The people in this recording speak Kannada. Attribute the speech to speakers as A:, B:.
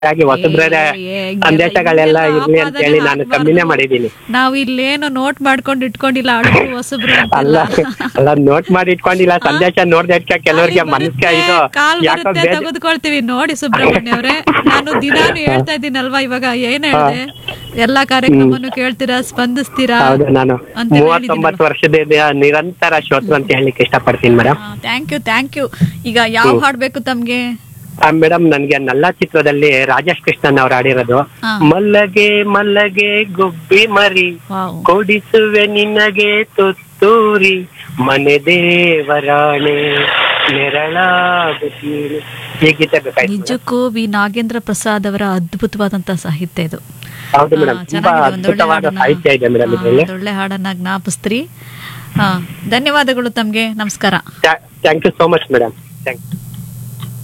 A: ಹಾಗಾಗಿ ಹೊಸಬ್ರೇ
B: ಏ, ಏ,
A: ಸಂದೇಶಗಳೆಲ್ಲ
B: ಹಿಂಗೆಲ್ಲ
A: ಇರ್ಲಿ ಅಂತ ಹೇಳಿ
B: ಆಪಾದನೆ
A: ನಾನು
B: ಹಾಕ್ಬಾರ್ದು.
A: ಕಮ್ಮಿನೇ ಮಾಡಿದ್ದೀನಿ
B: ನಾವು ಇಲ್ಲೇನು ನೋಟ್ ಮಾಡ್ಕೊಂಡು ಇಟ್ಕೊಂಡಿಲ್ಲ ಅಳದ್ರು ಹೊಸಬ್ರು
A: ಅಲ್ಲ
B: ಅಂತೆಲ್ಲ.
A: ಅಲ್ಲ ನೋಟ್ ಮಾಡಿ ಇಟ್ಕೊಂಡಿಲ್ಲ ಸಂದೇಶ ನೋಡ್ದಕ್ಕೆ ಕೆಲವರಿಗೆ
B: ಕಾಲ್
A: ಮನಸ್ಸಿಗೆ
B: ಬರುತ್ತೆ,
A: ಇದು
B: ಕಾಲ್
A: ಯಾಕೋ
B: ಬರುತ್ತೆ
A: ಬೇಜ
B: ತೆಗೆದುಕೊಳ್ತೀವಿ ನೋಡಿ ಸುಬ್ರಹ್ಮಣ್ಯ ಅವರೇ ನಾನು ದಿನಾನು ಹೇಳ್ತಾ ಇದ್ದೀನಲ್ವಾ ಇವಾಗ ಏನ್ ಹೇಳ್ದೆ ಎಲ್ಲಾ ಕಾರ್ಯಕ್ರಮನು ಕೇಳ್ತೀರಾ ಸ್ಪಂದಿಸ್ತೀರಾ
A: ಹೌದು ನಾನು
B: ಅಂತ
A: ಮೂವತ್ತೊಂಬತ್ತು ವರ್ಷದಿಂದ ನಿರಂತರ ಶ್ರೋತೃ ಅಂತ ಹೇಳಲಿಕ್ಕೆ ಇಷ್ಟಪಡ್ತೀನಿ madam
B: thank you thank you ಈಗ ಯಾವ ಹಾಡ್ ಬೇಕು ತಮ್ಗೆ
A: ಮೇಡಮ್ ನನ್ಗೆ ನಲ್ಲ ಚಿತ್ರದಲ್ಲಿ ರಾಜೇಶ್ ಕೃಷ್ಣನ್ ಅವ್ರು ಆಡಿರೋದು
B: ಹಾ.
A: ಮಲ್ಲಗೆ ಮಲ್ಲಗೆ ಗುಬ್ಬಿ ಮರಿ
B: ವಾವ್
A: ಕೊಡಿಸುವೆ ನಿನಗೆ ತುತ್ತೂರಿ ಮನೆ ದೇವರಾಣೆ ನೆರಳಾಗುತ್ತೀನಿ ಈ ಗೀತೆ ಬೇಕಾಯ್ತು madam.
B: ನಿಜಕ್ಕೂ ವಿ ನಾಗೇಂದ್ರ ಪ್ರಸಾದ್ ಅವರ ಅದ್ಭುತವಾದಂತ ಸಾಹಿತ್ಯ ಇದು
A: ಹೌದು
B: ಹಾ,
A: ಮೇಡಮ್ ತುಂಬಾ
B: ಚೆನ್ನಾಗಿದೆ, ಒಂದೊಳ್ಳೆ
A: ಅದ್ಭುತವಾದ
B: ಹಾಡನ್ನ-
A: ಸಾಹಿತ್ಯ ಇದೆ ಮೇಡಮ್
B: ಹಾ,
A: ಇದರಲ್ಲಿ
B: ಒಂದೊಳ್ಳೆ ಹಾಡನ್ನ ಜ್ಞಾಪಿಸ್ತ್ರಿ ಹಾ ಧನ್ಯವಾದಗಳು ತಮ್ಗೆ ನಮಸ್ಕಾರ
A: thank you so much madam thank you